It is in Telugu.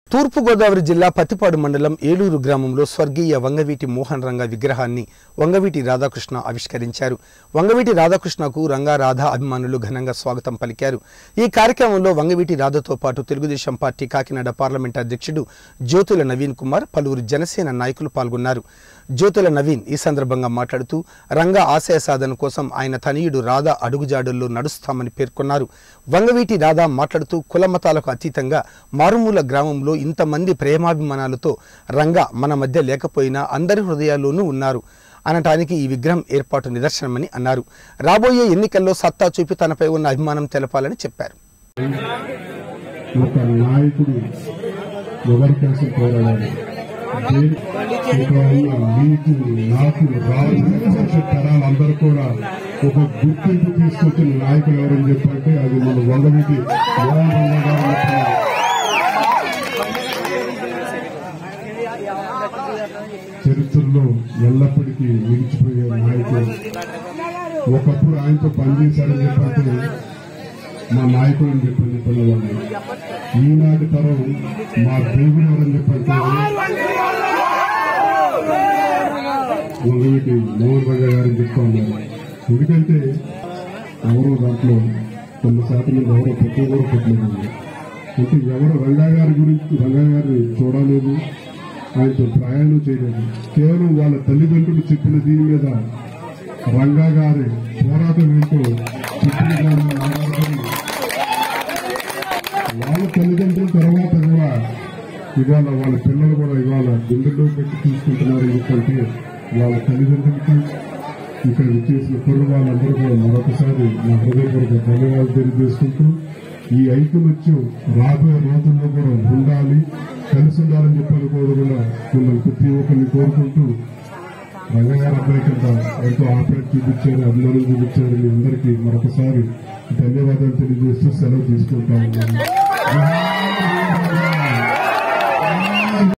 తూర్పుగోదావరి జిల్లా పత్తిపాడు మండలం ఏలూరు గ్రామంలో స్వర్గీయ వంగవీటి మోహన్ రంగ విగ్రహాన్ని వంగవీటి రాధాకృష్ణ ఆవిష్కరించారు వంగవీటి రాధాకృష్ణకు రంగా రాధా అభిమానులు ఘనంగా స్వాగతం పలికారు ఈ కార్యక్రమంలో వంగవీటి రాధతో పాటు తెలుగుదేశం పార్టీ కాకినాడ పార్లమెంట్ అధ్యక్షుడు జ్యోతుల నవీన్ కుమార్ పలువురు జనసేన నాయకులు పాల్గొన్నారు జ్యోతుల నవీన్ ఈ సందర్భంగా మాట్లాడుతూ రంగా ఆశయ సాధన కోసం ఆయన తనయుడు రాధా అడుగుజాడల్లో నడుస్తామని పేర్కొన్నారు వంగవీటి రాధా మాట్లాడుతూ కులమతాలకు అతీతంగా మారుమూల గ్రామంలో ఇంతమంది ప్రేమాభిమానాలతో రంగా మన మధ్య లేకపోయినా అందరి హృదయాల్లోనూ ఉన్నారు అనటానికి ఈ విగ్రహం ఏర్పాటు నిదర్శనమని అన్నారు రాబోయే ఎన్నికల్లో సత్తా చూపి తనపై ఉన్న అభిమానం తెలపాలని చెప్పారు ఒక నాయకుడు ఎవరి కోసం పోరాడాలి దేని- ఇక్కడ ఉన్న మీకు నాకు రాబోయే తరాలందరూ కూడా ఒక గుర్తింపు తీసుకొచ్చిన నాయకులు ఎవరని చెప్పంటే అది మన వంగవీటి మోహన్ రంగ గారు మాత్రమే. చరిత్రలో ఎల్లప్పటికీ నిలిచిపోయే నాయకుడు ఒకప్పుడు ఆయనతో పనిచేశారని చెప్పంటే మా నాయకుడు అని చెప్పని చెప్పేవాళ్ళు ఈనాటి తరం మా దేవుడు ఎవరని చెప్పంటే మొదటి మోహన్ రంగ గారని చెప్తా ఉన్నారు ఎందుకంటే ఎవరో దాంట్లో కొన్ని శాతం మంది ఎవరో పుట్టిన కూడా పుట్టలేదు అంటే ఎవరు రంగా గారి గురించి రంగా గారిని చూడలేదు ఆయనతో ప్రయాణం చేయలేదు కేవలం వాళ్ళ తల్లిదండ్రులు చెప్పిన దీని మీద రంగా గారి పోరాటం ఏంటో చెప్పిన దాని మీద ఆధారపడి వాళ్ళ తల్లిదండ్రుల తర్వాత కూడా ఇవాళ వాళ్ళ పిల్లలు కూడా ఇవాళ గుండెల్లో పెట్టి చూసుకుంటున్నారు ఎందుకంటే వాళ్ళ తల్లిదండ్రులకి ఇక్కడ విచ్చేసిన కుర్ర వాళ్ళందరూ కూడా మరొకసారి నా హృదయపూర్వక ధన్యవాదాలు తెలియజేసుకుంటూ ఈ ఐకమత్యం రాబోయే రోజుల్లో కూడా ఉండాలి కలిసి ఉండాలని చెప్పని కూడా మిమ్మల్ని ప్రతి ఒక్కరిని కోరుకుంటూ రంగగారు అబ్బాయి కింద ఎంతో ఆపరేట్ చూపించారు అభిమానం చూపించారు మీ అందరికీ మరొకసారి ధన్యవాదాలు తెలియజేస్తూ సెలవు తీసుకుంటా ఉన్నాను